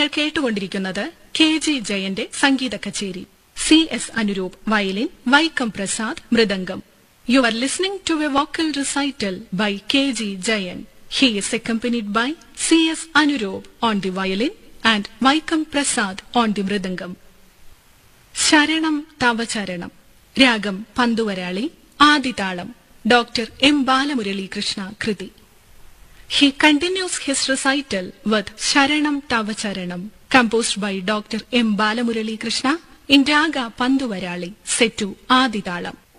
നിങ്ങൾ കേട്ടുകൊണ്ടിരിക്കുന്നത് K G ജയന്റെ സംഗീത കച്ചേരി C S Anuroop violin Vaikom Prasad മൃദംഗം you are listening to a vocal recital by K G Jayan he is accompanied by C S Anuroop on the violin and Vaikom Prasad on the mridangam ശരണം തവ ചരണം രാഗം പന്തുവരാളി ആദിതാളം ഡോക്ടർ എം ബാലമുരളി കൃഷ്ണ കൃതി He continues his recital with Sharanam Tava Charanam, composed by Dr. M. Balamurali Krishna in Raga Panduvarali, set to Aditalam.